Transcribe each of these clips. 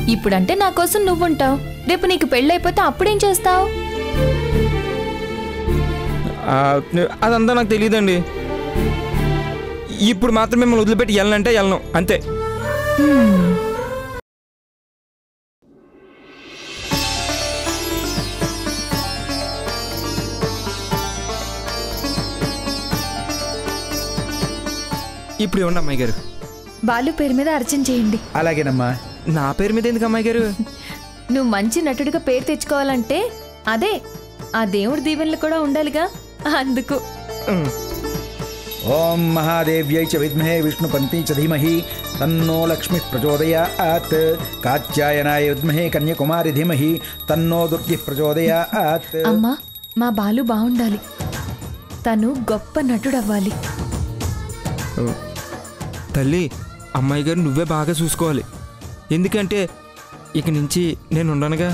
ఇప్పుడంటే నా కోసం నువ్వుంటావు రేపు నీకు పెళ్ళైపోతే అప్పుడేం చేస్తావు ఆ, అదంతా నాకు తెలియదండి ఇప్పుడు మాత్రం మిమ్మల్ని వదిలిపెట్టి వెళ్ళనంటే వెళ్ళను అంతే ఇప్పుడు ఇవ్వండి అమ్మాయి గారు బాలు పేరు మీద అర్చన చేయండి అలాగేనమ్మా నా పేరు మీద ఎందుకు అమ్మాయి గారు నువ్వు మంచి నటుడిగా పేరు తెచ్చుకోవాలంటే అదే ఆ దేవుడి దీవెనలు కూడా ఉండాలిగా అందుకు ఉమ్. ఓం మహాదేవ్యై చ విద్మహే విష్ణుపంతి చ ధీమహి తన్నో లక్ష్మి ప్రచోదయాత్ కాత్యాయనాయ విద్మహే కన్యకుమారి ధీమహి తన్నో దుర్గి ప్రచోదయాత్ అమ్మా మా బాలు బాగుండాలి తను గొప్ప నటుడవ్వాలి తల్లి అమ్మాయి గారు నువ్వే బాగా చూసుకోవాలి ఎందుకంటే ఇక నుంచి నేను ఉండనుగా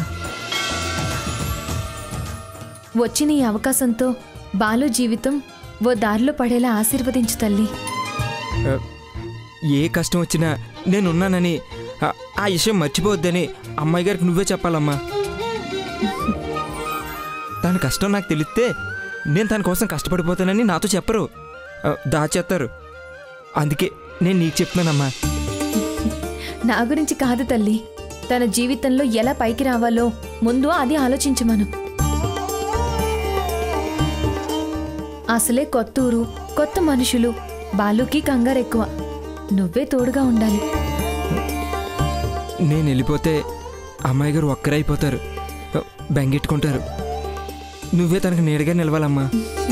వచ్చిన ఈ అవకాశంతో బాలు జీవితం ఓ దారిలో పడేలా ఆశీర్వదించు తల్లి ఆ, ఏ కష్టం వచ్చినా నేనున్నానని ఆ- ఆ విషయం మర్చిపోవద్దని అమ్మాయి గారికి నువ్వే చెప్పాలమ్మా తన కష్టం నాకు తెలిస్తే నేను తన కోసం కష్టపడిపోతానని నాతో చెప్పరు ఆ, దాచేస్తారు అందుకే నేను నీకు చెప్తున్నానమ్మా నా గురించి కాదు తల్లి తన జీవితంలో ఎలా పైకి రావాలో ముందు అది ఆలోచించమను అసలే కొత్త ఊరు కొత్త మనుషులు బాలుకి కంగారు ఎక్కువ నువ్వే తోడుగా ఉండాలి నేను వెళ్ళిపోతే అమ్మాయి గారు ఒక్కరైపోతారు ఆ, బెంగెట్టుకుంటారు నువ్వే తనకు నీడగా నిలవాలమ్మా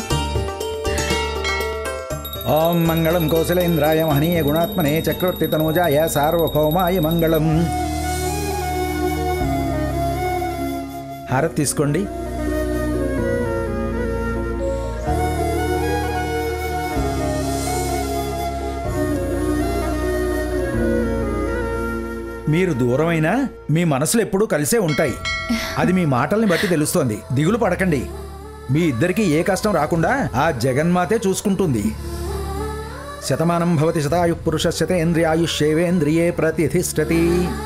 ఓం మంగళం కౌశలేంద్రాయ మహనీయ గుణాత్మనే చక్రవర్తి తనూజాయ సార్వభౌమాయ మంగళం హారతి తీసుకోండి మీరు దూరమైనా మీ మనసులు ఎప్పుడూ కలిసే ఉంటాయి అది మీ మాటల్ని బట్టి తెలుస్తోంది దిగులు పడకండి మీ ఇద్దరికి ఏ కష్టం రాకుండా ఆ జగన్మాతే చూసుకుంటుంది శతమానం భవతి శతాయు పురుష శతేంద్రియాయుష్యేవేంద్రియే ప్రతిధిష్టతి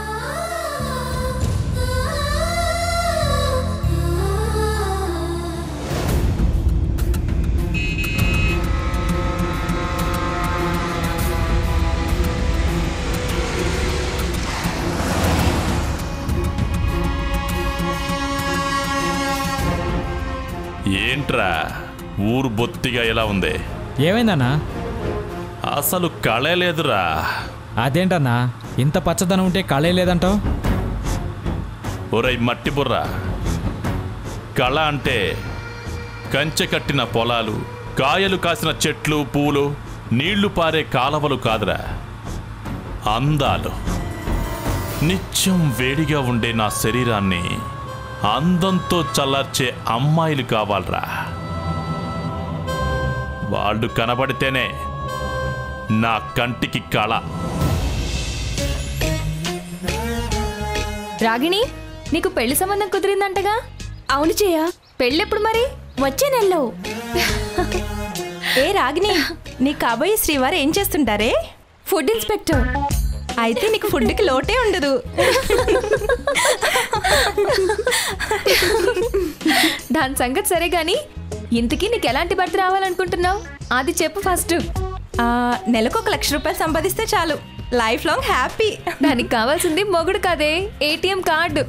ఏంట్రా ఊరు బొత్తిగా ఎలా ఉంది ఏమైందన్నా అసలు కళే లేదురా అదేంటన్నా ఇంత పచ్చదనం ఉంటే కళే లేదంటావు ఒరై మట్టి బుర్ర కళ అంటే కంచె కట్టిన పొలాలు కాయలు కాసిన చెట్లు పూలు నీళ్లు పారే కాలవలు కాదురా అందాలు నిత్యం వేడిగా ఉండే నా శరీరాన్ని అందంతో చల్లార్చే అమ్మాయిలు కావాలరా వాళ్ళు కనబడితేనే నా కంటికి కళ రాగిణి నీకు పెళ్లి సంబంధం కుదిరిందంటగా అవును చేయ పెళ్ళెప్పుడు మరి వచ్చే నెలలో ఏ రాగిని నీ కాబోయే శ్రీవారు ఏం చేస్తుంటారే ఫుడ్ ఇన్స్పెక్టర్ అయితే నీకు ఫుడ్కి లోటే ఉండదు దాని సంగతి సరే గాని ఇంతకీ నీకు ఎలాంటి భర్త రావాలనుకుంటున్నావు అది చెప్పు ఫస్ట్ ఆ, నెలకు ఒక లక్ష రూపాయలు సంపాదిస్తే చాలు లైఫ్ లాంగ్ హ్యాపీ దానికి కావాల్సింది మొగుడు కాదే ఏటీఎం కార్డు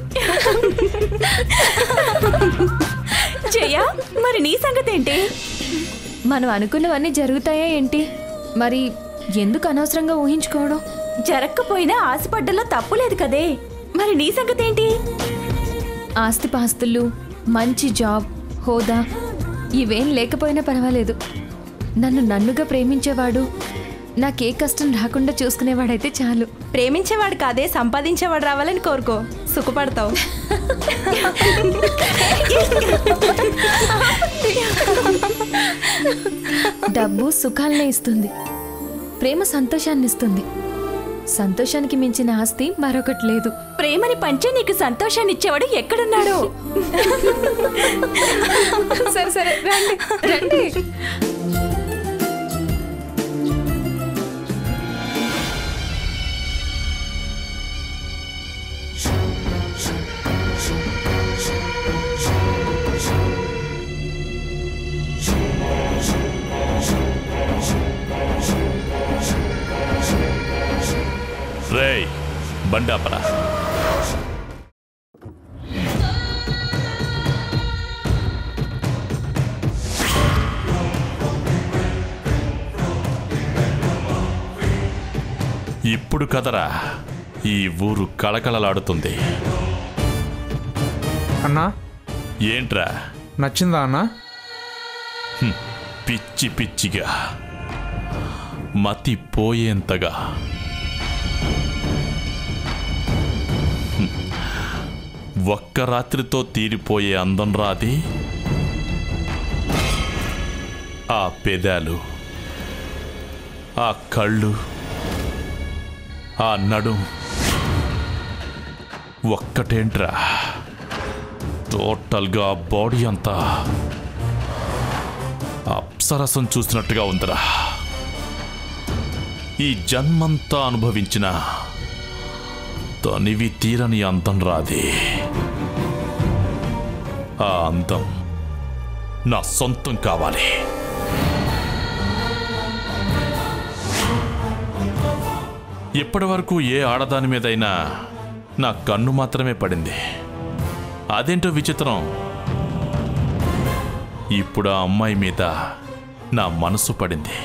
చెయ్య మరి నీ సంగతి ఏంటి మనం అనుకున్నవన్నీ జరుగుతాయా ఏంటి మరి ఎందుకు అనవసరంగా ఊహించుకోవడం జరగకపోయినా ఆశపడ్డలో తప్పు లేదు కదే మరి నీ సంగతి ఏంటి ఆస్తిపాస్తులు మంచి జాబ్ హోదా ఇవేం లేకపోయినా పర్వాలేదు నన్ను నన్నుగా ప్రేమించేవాడు నాకే కష్టం రాకుండా చూసుకునేవాడైతే చాలు ప్రేమించేవాడు కాదే సంపాదించేవాడు రావాలని కోరుకో సుఖపడతావు డబ్బు సుఖాలనే ఇస్తుంది ప్రేమ సంతోషాన్ని ఇస్తుంది సంతోషానికి మించిన ఆస్తి మరొకటి లేదు ప్రేమని పంచే నీకు సంతోషాన్ని ఇచ్చేవాడు ఎక్కడున్నాడు సరే సరే రండి రండి బండాపరా ఇప్పుడు కదరా ఈ ఊరు కళకళలాడుతుంది అన్నా ఏంట్రా నచ్చిందా అన్నా పిచ్చి పిచ్చిగా మతి పోయేంతగా హ్మ్. ఒక్క రాత్రితో తీరిపోయే అందం రాది ఆ పెదాలు ఆ కళ్ళు ఆ నడుం ఒక్కటేంట్రా టోటల్గా బాడీ అంతా అప్సరసం చూసినట్టుగా ఉందిరా ఈ జన్మంతా అనుభవించిన తనివి తీరని అందం రాది ఆ అందం నా సొంతం కావాలి ఇప్పటి వరకు ఏ ఆడదాని మీదైనా నా కన్ను మాత్రమే పడింది అదేంటో విచిత్రం ఇప్పుడు ఆ అమ్మాయి మీద నా మనసు పడింది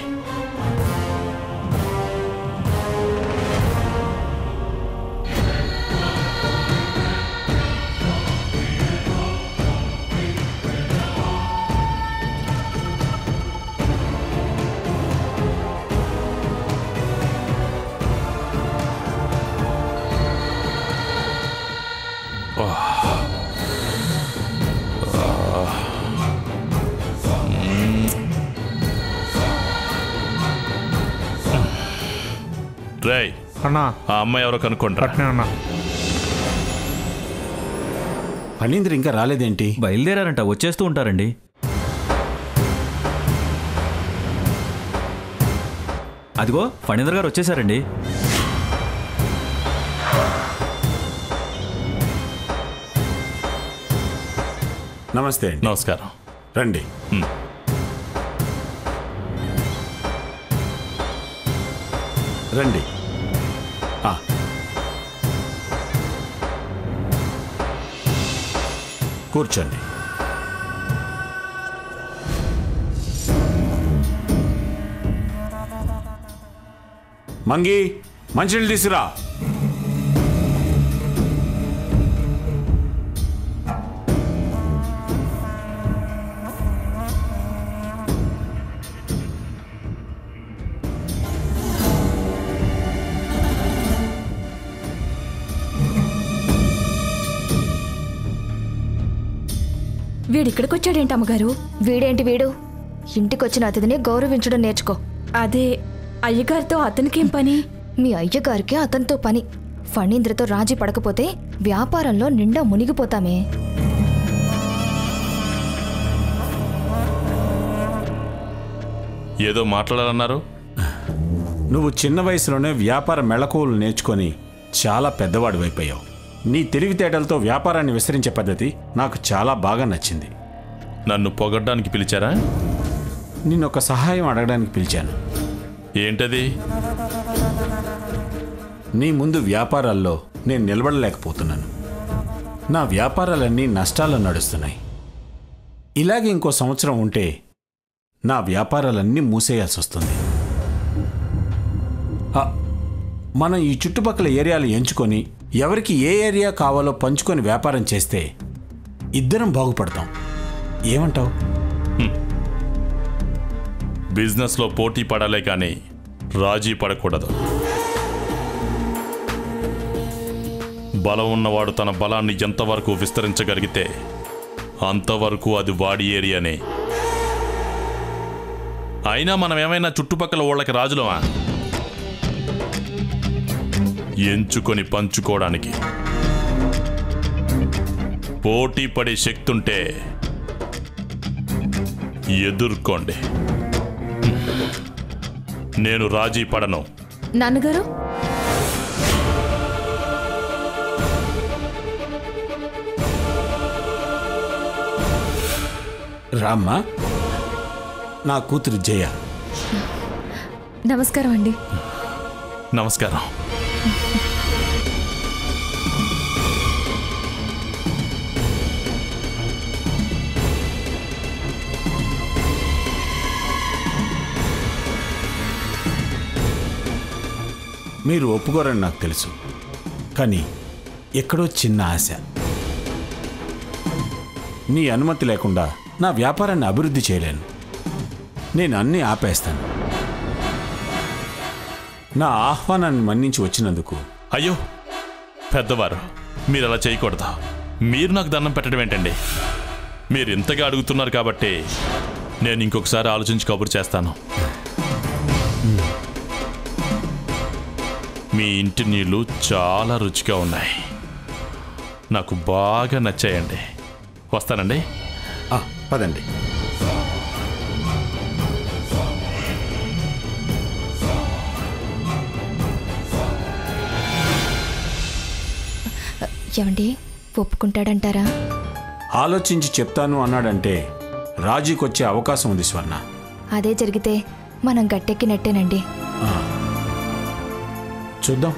రేయ్ అన్నా ఆ అమ్మాయి ఎవరో కనుక్కుంటారా అట్నే అన్నా ఫణీంద్ర ఇంకా రాలేదేంటి బయలుదేరారంట వచ్చేస్తూ ఉంటారండి అదిగో ఫణీంద్ర గారు వచ్చేసారండి నమస్తే అండి నమస్కారం రండి హ్మ్. రండి ఆ. కూర్చోండి మంగి మంచినీళ్ళు తీసుకురా వీడిక్కడికి వచ్చాడేంటి అమ్మగారు వీడేంటి వీడు ఇంటికొచ్చిన అతిథిని గౌరవించడం నేర్చుకో అదే అయ్యగారితో అతనికేం పని మీ అయ్యగారికి అతనితో పని ఫణీంద్రతో రాజీ పడకపోతే వ్యాపారంలో నిండా మునిగిపోతామే ఏదో మాట్లాడాలన్నారు నువ్వు చిన్న వయసులోనే వ్యాపార మెళకువలు నేర్చుకొని చాలా పెద్దవాడు అయిపోయావు నీ తెలివితేటలతో వ్యాపారాన్ని విస్తరించే పద్ధతి నాకు చాలా బాగా నచ్చింది నన్ను పొగడ్డానికి పిలిచారా నిన్నొక సహాయం అడగడానికి పిలిచాను ఏంటది నీ ముందు వ్యాపారాల్లో నేను నిలబడలేకపోతున్నాను నా వ్యాపారాలన్నీ నష్టాల్లో నడుస్తున్నాయి ఇలాగే ఇంకో సంవత్సరం ఉంటే నా వ్యాపారాలన్నీ మూసేయాల్సి వస్తుంది ఆ, మనం ఈ చుట్టుపక్కల ఏరియాలు ఎంచుకొని ఎవరికి ఏ ఏరియా కావాలో పంచుకొని వ్యాపారం చేస్తే ఇద్దరం బాగుపడతాం ఏమంటావు బిజినెస్లో పోటీ పడాలే కానీ రాజీ పడకూడదు బలం ఉన్నవాడు తన బలాన్ని ఎంతవరకు విస్తరించగలిగితే అంతవరకు అది వాడి ఏరియానే అయినా మనం ఏమైనా చుట్టుపక్కల వాళ్ళకి రాజులమా ఎంచుకొని పంచుకోవడానికి పోటీ పడే శక్తి ఉంటే ఎదుర్కోండి నేను రాజీ పడను నాన్నగారు రామ్మా నా కూతురు జయ నమస్కారం అండి నమస్కారం మీరు ఒప్పుకోరని నాకు తెలుసు కానీ ఎక్కడో చిన్న ఆశ నీ అనుమతి లేకుండా నా వ్యాపారాన్ని అభివృద్ధి చేయలేను నేను అన్నీ ఆపేస్తాను నా ఆహ్వానాన్ని మన్నించి వచ్చినందుకు అయ్యో పెద్దవారు మీరు అలా చేయకూడదు మీరు నాకు దండం పెట్టడం ఏంటండి మీరు ఇంతగా అడుగుతున్నారు కాబట్టి నేను ఇంకొకసారి ఆలోచించి కబురు చేస్తాను మీ ఇంటి నీళ్ళు చాలా రుచిగా ఉన్నాయి నాకు బాగా నచ్చాయండి వస్తానండి ఆ, పదండి ఏమండి ఒప్పుకుంటాడంటారా ఆలోచించి చెప్తాను అన్నాడంటే రాజీకొచ్చే అవకాశం ఉంది స్వర్ణ అదే జరిగితే మనం గట్టెక్కినట్టేనండి చూద్దాం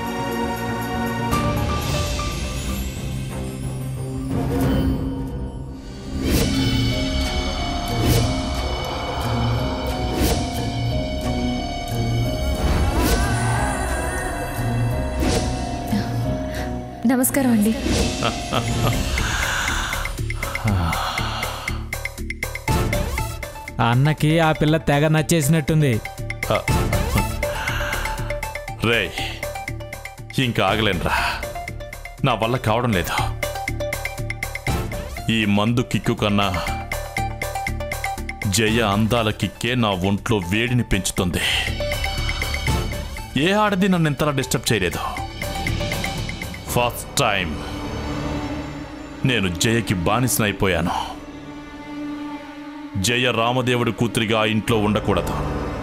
నమస్కారం అండి ఆ అన్నకి ఆ పిల్ల తెగ నచ్చేసినట్టుంది రే ఇంకా ఆగలేనురా నా వల్ల కావడం లేదు ఈ మందు కిక్కు కన్నా జయ అందాల కిక్కే నా ఒంట్లో వేడిని పెంచుతుంది ఏ ఆడది నన్ను ఇంతలా డిస్టర్బ్ చేయలేదు ఫస్ట్ టైం నేను జయకి బానిసనైపోయాను జయ రామదేవుడి కూతురిగా ఆ ఇంట్లో ఉండకూడదు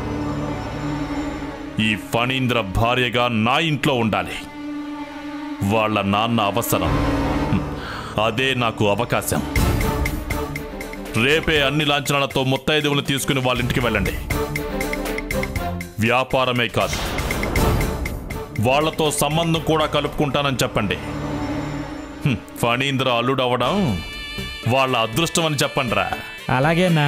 ఈ ఫణీంద్ర భార్యగా నా ఇంట్లో ఉండాలి వాళ్ళ నాన్న అవసరం హ్మ్. అదే నాకు అవకాశం రేపే అన్ని లాంఛనాలతో ముత్తైదువులు తీసుకుని వాళ్ళ ఇంటికి వెళ్ళండి వ్యాపారమే కాదు వాళ్ళతో సంబంధం కూడా కలుపుకుంటానని చెప్పండి హ్మ్. ఫణీంద్ర అల్లుడు అవ్వడం వాళ్ళ అదృష్టం అని చెప్పండిరా అలాగేనా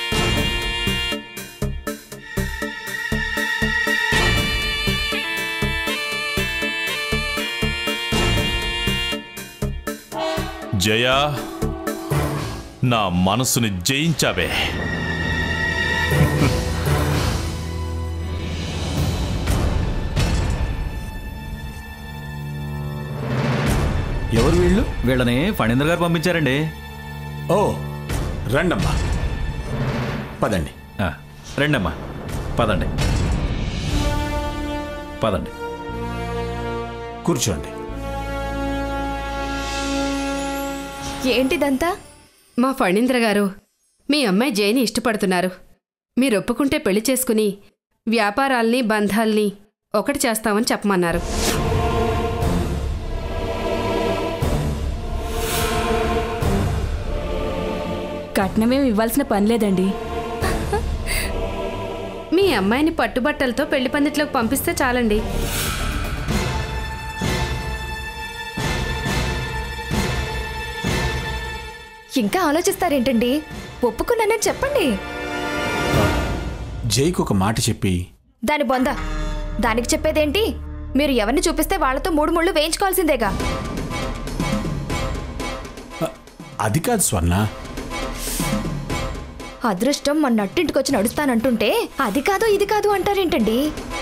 జయ నా మనసుని జయించావే ఎవరు వీళ్ళు వీళ్ళని ఫణీంద్ర గారు పంపించారండి ఓ రండమ్మా పదండి ఆ, రండమ్మా పదండి పదండి కూర్చోండి ఏంటిదంతా మా ఫణీంద్ర గారు మీ అమ్మాయి జయని ఇష్టపడుతున్నారు మీరు ఒప్పుకుంటే పెళ్లి చేసుకుని వ్యాపారాల్ని బంధాల్ని ఒకటి చేస్తామని చెప్పమన్నారు కట్నమేం ఇవ్వాల్సిన పని లేదండి మీ అమ్మాయిని పట్టుబట్టలతో పెళ్లి పందిట్లోకి పంపిస్తే చాలండి ఇంకా ఆలోచిస్తారేంటండి ఒప్పుకున్నానని చెప్పండి జైకి ఒక మాట చెప్పి దాని బొంద దానికి చెప్పేదేంటి మీరు ఎవరిని చూపిస్తే వాళ్ళతో మూడు ముళ్ళు వేయించుకోవాల్సిందేగా అది కాదు స్వర్ణ అదృష్టం మన నట్టింటికొచ్చి నడుస్తానంటుంటే అది కాదు ఇది కాదు అంటారేంటండి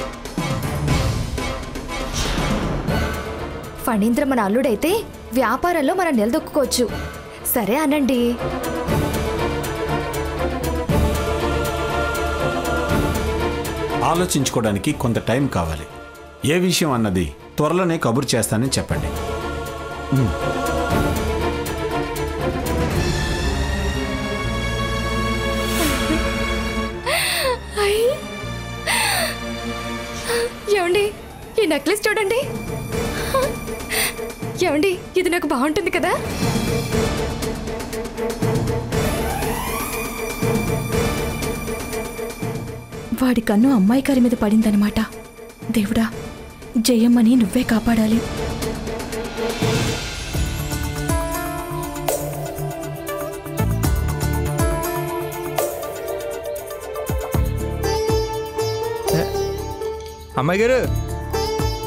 ఫణీంద్ర మన అల్లుడైతే వ్యాపారంలో మనం నిలదొక్కుకోవచ్చు సరే అనండి ఆలోచించుకోవడానికి కొంత టైం కావాలి ఏ విషయం అన్నది త్వరలోనే కబురు చేస్తానని చెప్పండి ఉమ్. ఏమండి ఈ నెక్లెస్ చూడండి ఏమండి ఇది నాకు బాగుంటుంది కదా వాడి కన్ను అమ్మాయి గారి మీద పడిందనమాట దేవుడా జయమ్మని నువ్వే కాపాడాలి అమ్మాయి గారు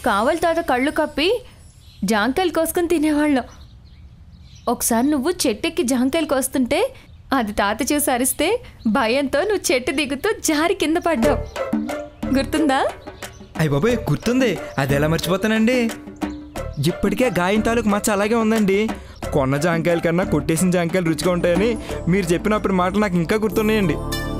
కావలి తాత కళ్ళు కప్పి జాంకాయలు కోసుకొని తినేవాళ్ళం ఒకసారి నువ్వు చెట్టెక్కి జాంకాయలు కోస్తుంటే అది తాత చూసి అరిస్తే భయంతో నువ్వు చెట్టు దిగుతూ జారి కింద పడ్డావు గుర్తుందా అయ్య బాబాయ్ గుర్తుంది అది ఎలా మర్చిపోతానండి ఇప్పటికే గాయం తాలూకు మచ్చ అలాగే ఉందండి కొన్న జాంకాయల కన్నా కొట్టేసిన జాంకాయలు రుచిగా ఉంటాయని మీరు చెప్పినప్పుడు మాటలు నాకు ఇంకా గుర్తున్నాయండి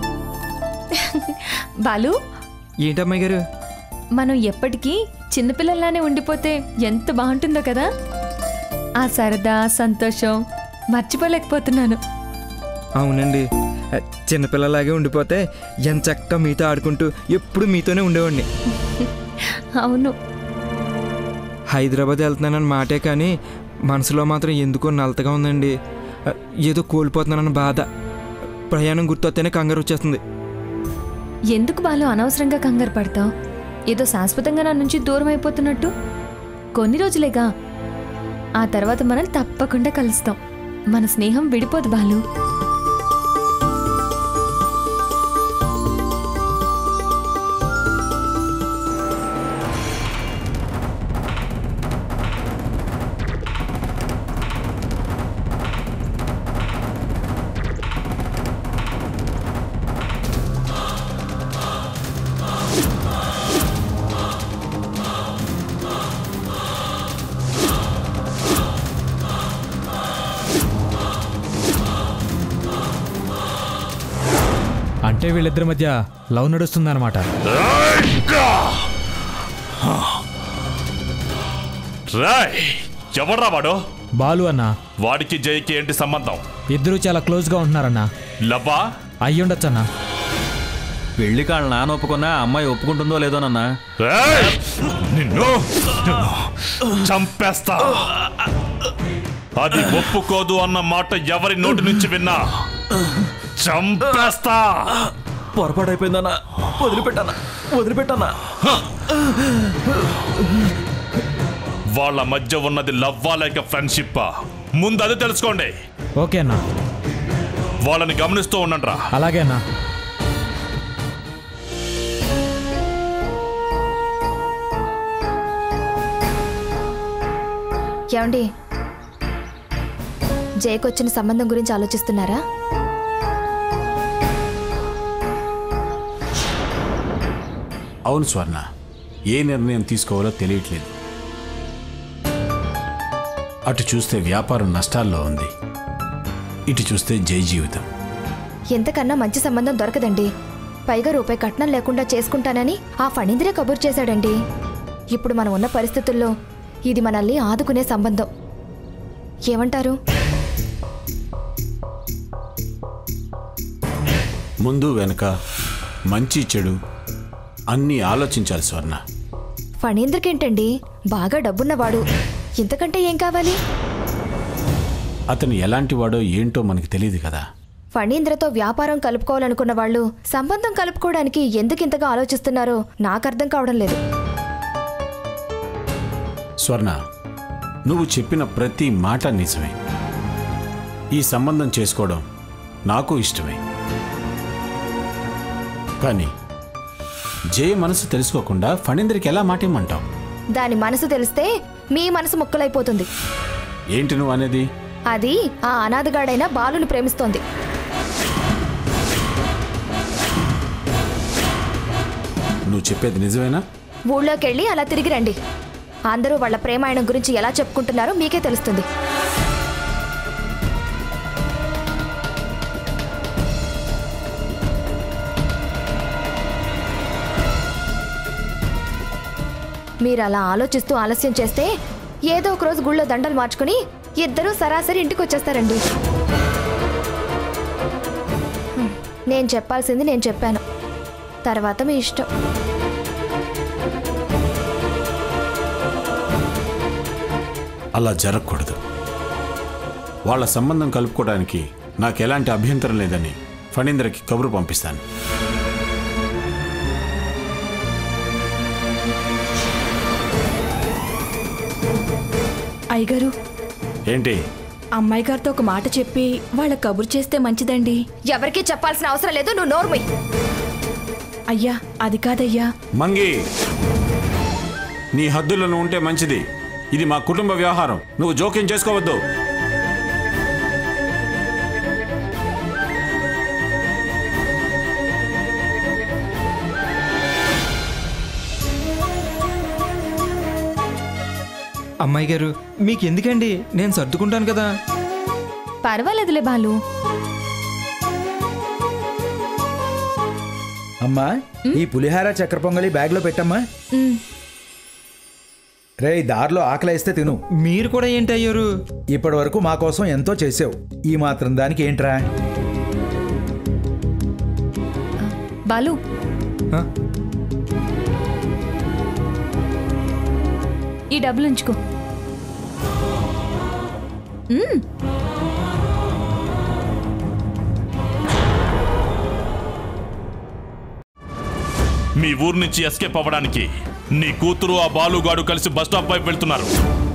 బాలు ఏంటమ్మాయి గారు మనం ఎప్పటికీ చిన్నపిల్లల్లానే ఉండిపోతే ఎంత బాగుంటుందో కదా ఆ సరదా సంతోషం మర్చిపోలేకపోతున్నాను అవునండి చిన్నపిల్లలాగే ఉండిపోతే ఎంత చక్కగా మీతో ఆడుకుంటూ ఎప్పుడు మీతోనే ఉండేవాడిని అవును హైదరాబాద్ వెళ్తున్నానని మాటే కానీ మనసులో మాత్రం ఎందుకో నలతగా ఉందండి ఏదో కోల్పోతున్నానన్న బాధ ప్రయాణం గుర్తొస్తేనే కంగారు వచ్చేస్తుంది ఎందుకు బాలు అనవసరంగా కంగారు పడతావు ఏదో శాశ్వతంగా నా నుంచి దూరం అయిపోతున్నట్టు కొన్ని రోజులేగా ఆ తర్వాత మనం తప్పకుండా కలుస్తాం మన స్నేహం విడిపోదు బాలు అంటే వీళ్ళిద్దరి మధ్య లవ్ నడుస్తుందన్నమాట రాయ్ ఎవర్రా వాడు బాలు అన్న వాడికి జైకి ఏంటి సంబంధం ఇద్దరూ చాలా క్లోజ్గా ఉంటున్నారన్న లవ్వా అయ్యుండొచ్చన్నా పెళ్లి కాళ్ళ నాన్న ఒప్పుకున్నా అమ్మాయి ఒప్పుకుంటుందో లేదోనన్నా ఏయ్! నిన్ను చంపేస్తా అది ఒప్పుకోదు అన్న మాట ఎవరి నోటి నుంచి విన్నా చంపేస్తా పొరపాటు అయిపోయిందన్నా వదిలిపెట్టానా వదిలిపెట్టానా వాళ్ళ మధ్య ఉన్నది లవ్వా లేక ఫ్రెండ్షిప్ ముందు అది తెలుసుకోండి ఓకే అన్న వాళ్ళని గమనిస్తూ ఉండండి అలాగే అన్నా ఏమండి జయకొచ్చిన సంబంధం గురించి ఆలోచిస్తున్నారా అవును స్వర్ణ ఏ నిర్ణయం తీసుకోవాలో తెలియట్లేదు అటు చూస్తే వ్యాపారం నష్టాల్లో ఉంది ఇటు చూస్తే జై జీవితం ఎంతకన్నా మంచి సంబంధం దొరకదండి పైగా రూపాయి కట్నం లేకుండా చేసుకుంటానని ఆ ఫణీంద్రే కబుర్ చేశాడండి ఇప్పుడు మనం ఉన్న పరిస్థితుల్లో ఇది మనల్ని ఆదుకునే సంబంధం ఏమంటారు ముందు వెనక మంచి చెడు అన్నీ ఆలోచించాలి స్వర్ణ ఫణీంద్రకేంటండి బాగా డబ్బున్నవాడు ఇంతకంటే ఏం కావాలి అతను ఎలాంటి వాడో ఏంటో మనకి తెలియదు కదా ఫణీంద్రతో వ్యాపారం కలుపుకోవాలనుకున్న వాళ్ళు సంబంధం కలుపుకోవడానికి ఎందుకు ఇంతగా ఆలోచిస్తున్నారో నాకు అర్థం కావడం లేదు స్వర్ణ నువ్వు చెప్పిన ప్రతి మాట నిజమే ఈ సంబంధం చేసుకోవడం నాకు ఇష్టమే కానీ జయ మనసు తెలుసుకోకుండా ఫణీంద్రకి ఎలా మాటేమంటావు దాని మనసు తెలిస్తే మీ మనసు ముక్కలైపోతుంది ఏంటి నువ్వు అనేది అది ఆ అనాథగాడైన బాలుని ప్రేమిస్తోంది నువ్వు చెప్పేది నిజమేనా ఊళ్ళోకెళ్ళి అలా తిరిగి రండి అందరూ వాళ్ళ ప్రేమాయణం గురించి ఎలా చెప్పుకుంటున్నారో మీకే తెలుస్తుంది మీరు అలా ఆలోచిస్తూ ఆలస్యం చేస్తే ఏదో ఒక రోజు గుళ్ళో దండలు మార్చుకుని ఇద్దరూ సరాసరి ఇంటికి వచ్చేస్తారండి హ్మ్, నేను చెప్పాల్సింది నేను చెప్పాను తర్వాత మీ ఇష్టం అలా జరగకూడదు వాళ్ళ సంబంధం కలుపుకోవడానికి నాకు ఎలాంటి అభ్యంతరం లేదని ఫణీంద్రకి కబురు పంపిస్తాను అయ్యగారు ఏంటి అమ్మాయి గారితో ఒక మాట చెప్పి వాళ్ళ కబురు చేస్తే మంచిదండి ఎవరికీ చెప్పాల్సిన అవసరం లేదు నువ్వు నోర్మై అయ్యా అది కాదయ్యా మంగి నీ హద్దులను ఉంటే మంచిది ఇది మా కుటుంబ వ్యవహారం నువ్వు జోక్యం చేసుకోవద్దు అమ్మాయి గారు మీకు ఎందుకండి నేను సర్దుకుంటాను కదా పర్వాలేదులే బాలు అమ్మా ఈ పులిహార చక్కెర పొంగలి బ్యాగ్లో పెట్టమ్మా ఉమ్, రే దారిలో ఆకలేస్తే తిను మీరు కూడా ఏంటి అయ్యారు ఇప్పటి వరకు మా కోసం ఎంతో చేసావు ఈ మాత్రం దానికి ఏంట్రా బాలు ఆ? ఈ డబ్బులు ఉంచుకో ఉమ్, మీ ఊరు నుంచి ఎస్కేప్ అవ్వడానికి నీ కూతురు ఆ బాలుగాడు కలిసి బస్ స్టాప్ వైపు వెళ్తున్నారు